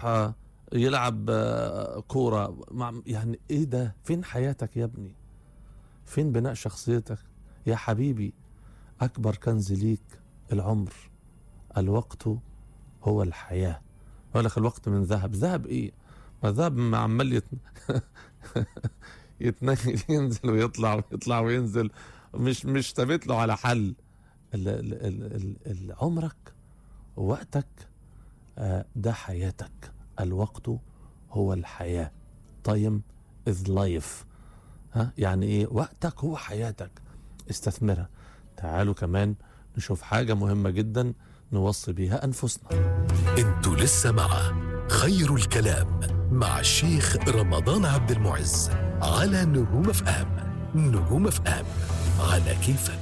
يصحى يلعب آه، كورة مع يعني ايه ده فين حياتك يا ابني فين بناء شخصيتك يا حبيبي اكبر كنز ليك العمر الوقت هو الحياة يقول لك الوقت من ذهب ذهب ايه ما الذهب ما عمال يت... يتنقل ينزل ويطلع ويطلع وينزل مش مش ثابت له على حل ال... ال... ال... ال... ال... عمرك ووقتك آه، ده حياتك الوقت هو الحياة تايم is life ها يعني ايه وقتك هو حياتك استثمرها تعالوا كمان نشوف حاجة مهمة جدا نوصي بيها أنفسنا انتوا لسه مع خير الكلام مع الشيخ رمضان عبد المعز على نجوم اف ام نجوم اف ام على كيفك